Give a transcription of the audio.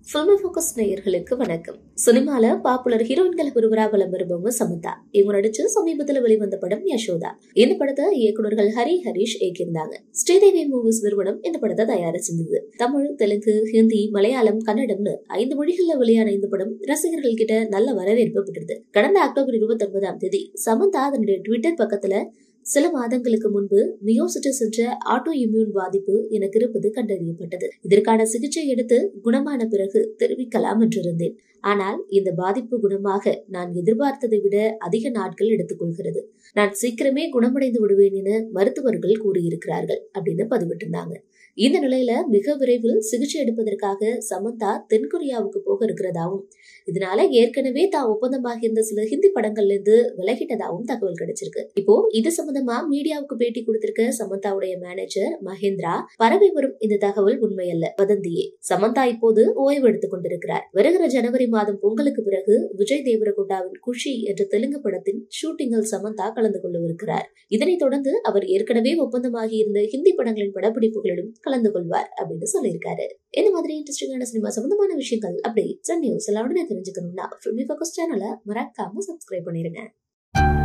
filmi focus நேயர்களுக்கு வணக்கம் சினிமால பாப்புலர் ஹீரோயின்கள் ஒருவரா வலம் வருபவங்க சமந்தா இவங்க நடிச்சு சமீபத்துல வெளிவந்த படம் யசோதா இந்த படத்தை இயக்குனர்கள் ஹரி ஹரிஷ் இயக்கியிருந்தாங்க ஸ்ரீதேவி மூவிஸ் நிறுவனம் இந்த படத்தை தயாரிச்சிருந்தது தமிழ் தெலுங்கு ஹிந்தி மலையாளம் கன்னடம்னு ஐந்து மொழிகள்ல வெளியான இந்த படம் ரசிகர்கள் கிட்ட நல்ல வரவேற்பு பெற்றது கடந்த அக்டோபர் இருபத்தி ஒன்பதாம் தேதி சமந்தா அதனுடைய ட்விட்டர் பக்கத்துல சில மாதங்களுக்கு முன்பு மியோசிட்டிஸ் என்ற ஆட்டோ இம்யூன் பாதிப்பு எனக்கு இருப்பது கண்டறியப்பட்டது இதற்கான சிகிச்சை எடுத்து குணமான பிறகு தெரிவிக்கலாம் என்றிருந்தேன் ஆனால் இந்த பாதிப்பு குணமாக நான் எதிர்பார்த்ததை விட அதிக நாட்கள் எடுத்துக்கொள்கிறது நான் சீக்கிரமே குணமடைந்து விடுவேன் என மருத்துவர்கள் கூறியிருக்கிறார்கள் அப்படின்னு பதிவிட்டிருந்தாங்க இந்த நிலையில மிக விரைவில் சிகிச்சை எடுப்பதற்காக சமந்தா தென்கொரியாவுக்கு போக இருக்கிறதாவும் இதனால ஏற்கனவே தான் ஒப்பந்தமாக இருந்த சில ஹிந்தி படங்கள்ல இருந்து விலகிட்டதாகவும் தகவல் கிடைச்சிருக்கு இப்போ இது சம்பந்தமா மீடியாவுக்கு பேட்டி கொடுத்திருக்க சமந்தாவுடைய மேனேஜர் மகேந்திரா பரவி வரும் இந்த தகவல் உண்மையல்ல வதந்தியே சமந்தா இப்போது ஓய்வு எடுத்துக் கொண்டிருக்கிறார் வருகிற ஜனவரி மாதம் பொங்கலுக்கு பிறகு விஜய் தேவரகுண்டாவின் குஷி என்ற தெலுங்கு படத்தின் ஷூட்டிங்கில் சமந்தா கலந்து கொள்ளவிருக்கிறார் இதனைத் தொடர்ந்து அவர் ஏற்கனவே ஒப்பந்தமாகி இருந்த ஹிந்தி படங்களின் படப்பிடிப்புகளிலும் கலந்து கொள்வார் அப்படின்னு சொல்லியிருக்காரு இந்த மாதிரி இன்ட்ரெஸ்டிங்கான சினிமா சம்பந்தமான விஷயங்கள் அப்டேட்ஸ் அண்ட் நியூஸ் எல்லாம் உடனே தெரிஞ்சுக்கணும்னா ஃபில்மி ஃபோக்கஸ் சேனலை மறக்காம சப்ஸ்கிரைப் பண்ணிருங்க